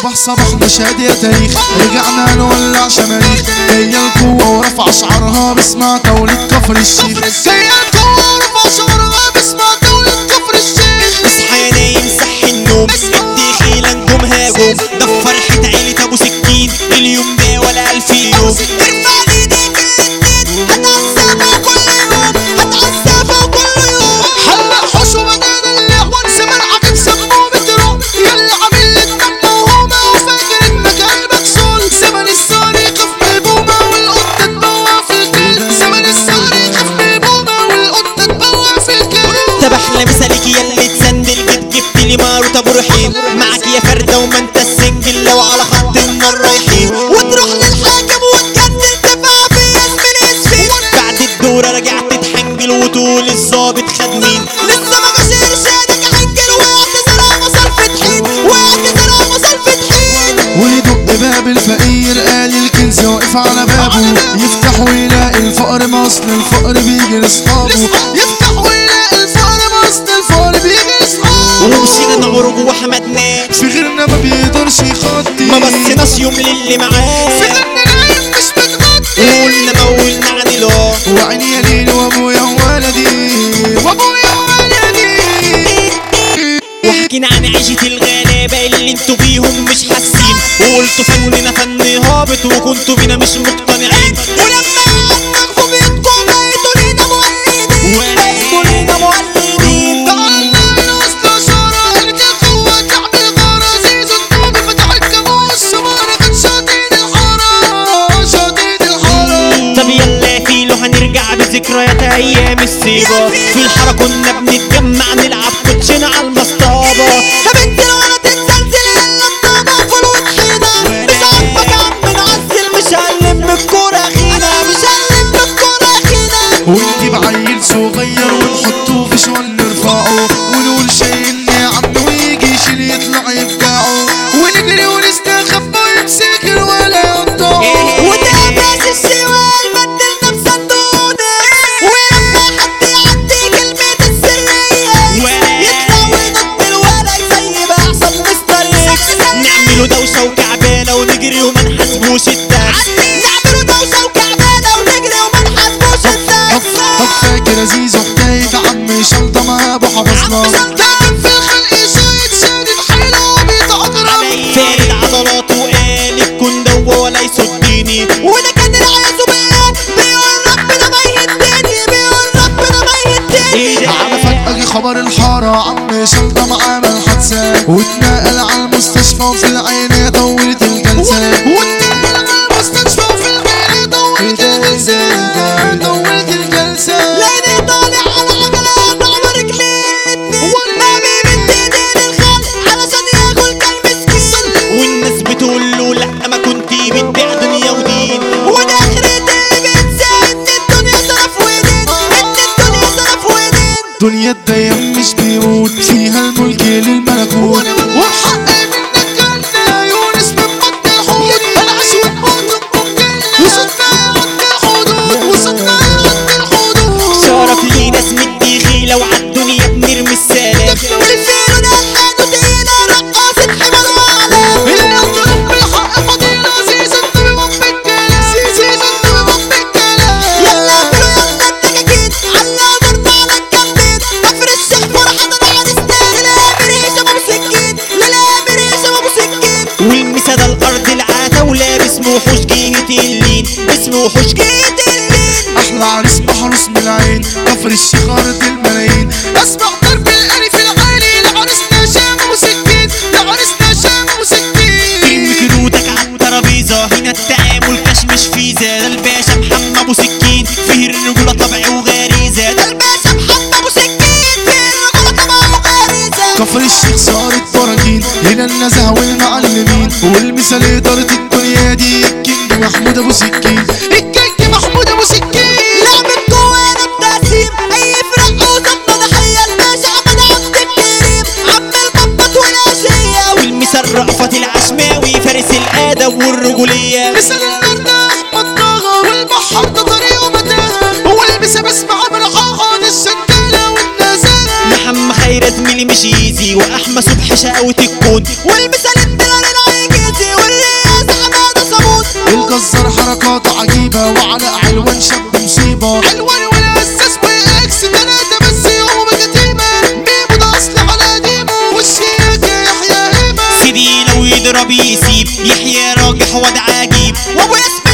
صباح صباح مشهد يا تاريخ رجعنا نولع شماريخ هي القوة ورفع شعرها باسمها دولة كفر الشيخ هي القوة ورفع شعرها باسمها دولة كفر الشيخ اصحى يا نايم صح النوم الدخيلة نجوم هاجم ده في فرحة عيلة ابو سكين اليوم ده ولا الف يوم ارفع ايديك الاتنين هتعذبها كل يوم هتعذبها كل يوم حلق حوش وبدانا اللعوان زمان عجب سموه بتروح يلا عامل لك دم وهومة وفاكر انك قلبك صول زمن الصاري خف من البومة والقطة تبوع في الكل زمن الصاري خف من البومة والقطة تبوع في الكل طب احلى مثالك يا اللي تسندل جيت جبت لي ماروت ابو رحيم معاك يا فردة وما انت السنجل لو على خط النار رايحين وتروح للحاكم وتجنن تفاع في ياسمين اسفين بعد الدورة رجعت تحنجل وتقول الظابط خد مين لسه ما جاش ارشادك حنجل واعتذار وصل في طحين واعتذار وصل في طحين ويدق باب الفقير قال الكنز واقف على بابه يفتح ويلاقي الفقر ما اصل الفقر بيجي لاصحابه يفتح ويلاقي الفقر ما اصل الفقر بيجي لاصحابه ومشينا نعرج وحمدناه في غيرنا ما بيقدرش يخطي ما بصيناش يوم للي معاه في غيرنا نايم مش متغطي وقلنا مولنا عن الله وعيني يا ليل وابويا وولدي وابويا وولدي وحكينا عن عيشة الغلابة اللي انتوا بيهم مش حاسين وقلتوا فننا فن هابط وكنتوا بينا مش مقتنعين ولما عمقوا بيتكم بقيتوا لينا مولدين بقيتوا لينا مولدين تعالنا من اصل شارع ارجع قوة تعمل غارة زيزو الطوبي فتح الكابوس سمارة كان شاطين الحارة شاطين الحارة طب يلا فيلو هنرجع بذكريات ايام السيبة في الحارة كنا بنتجمع نلعب كوتشينة على المصطابة طب انت لو انا تتزلزل الا الطابة فول وطحينة مش عاجبك يا عم نعزل مش هنلم الكورة اخينا مش هنلم الكورة اخينا ونجيب عيل صغير ونحطه في شوال نرفعه ونقول شايلني يا عم ويجي يشيل يطلع يبدعه ونجري ونستخبى ويمسك الولا يقطعه وده باس الشوال بدلنا بصندوقنا ولما حد يعدي كلمة السرية يطلع وينط الولد زي ما احسن مستر اكس نعمله دوشة وكعبانة ونجري وما نحاسبوش الدرس نعمله دوشة وكعبانة ونجري وما نحاسبوش طب الدرس طب فاكر عزيز حكاية عم شنطة مع ابو حفصنا كان في الخلق شايد شادد حيله وبيتعقرب فارد عضلاته وقال الكون دوا ولا يصدني وده كان العياذ بالله بيقول ربنا ما يهدني بيقول ربنا ما يهدني على فجأة جه خبر الحارة عم شنطة معاه حادثة واتنقل على المستشفى وفي العين طولت الجلسة واتنقل على المستشفى وفي العين طولت الجلسة طولت الجلسة لاني طالع على عجلات على رجلين والنبي من ايدين الخلق علشان ياكل كالمسكين والناس بتقول له لا ما كنت بتبيع دنيا ودين وده اخرتي بتنسى ان الدنيا صرف ودين ان الدنيا صرف ودين دنيا الديان مش بيموت فيها الملك للملكوت والحق منك كنا يونس من بطن الحوت العش والموت ممكن وصلنا عند الحدود وصلنا عند الحدود شرف لينا اسم الدخيلة وعالدنيا بنرمي السلام والفيلو ده خدوا تقيلة رقاصة حمار وعلام اللي يضرب بالحق فضيلة زيزو النبي وام الكلام زيزو النبي وام الكلام يلا فلو يلا الدكاكين على برضه على الجنبين كفر الشيخ فرحة عرسنا للامر هشام ابو سكين للامر هشام ابو سكين والمسا ده الارض العتاولة باسمه وحوش جهة اللين اسمه وحوش جهة اللين احلى عريس محروس من العين كفر الشيخ ارض الملايين اسمع ضرب القري في العالي لعريسنا شام ابو سكين لعريسنا شام ابو سكين ارمي كروتك على الترابيزة هنا التعامل كاش مش فيزا ده الباشا محمد ابو سكين فيه الرجولة طبع وغريزة ده الباشا محمد ابو سكين فيه الرجولة طبع وغريزة كفر الشيخ صارت براكين هنا النزهة والمعلمين والمثال إدارة الدنيا دي الكينج محمود أبو سكين الكينج محمود أبو سكين لعبة جوانا بتقسيم اي فرق وصفنا ضحية الباشا احمد عبد الكريم عم البطة والاشية والمثال رأفت العشماوي فارس الادب والرجولية مثال النردة أحمد طه والبحر ده طريقه متاهة هو المسا بسمع برحاها ده الشكالة والنزاهة محمد خير زميلي مش ايزي واحمد صبحي شقاوة الكون والمثال الدلال العيجي الجزار حركاته عجيبة وعلى علوان شاب مصيبة علوان والاساس واكس تلاتة بس يوم كتيبة ميمو ده اصل على ديمو والشياكة يحيى هيبة سيدي لو يضرب يسيب يحيى راجح واد عجيب وابو ياسمين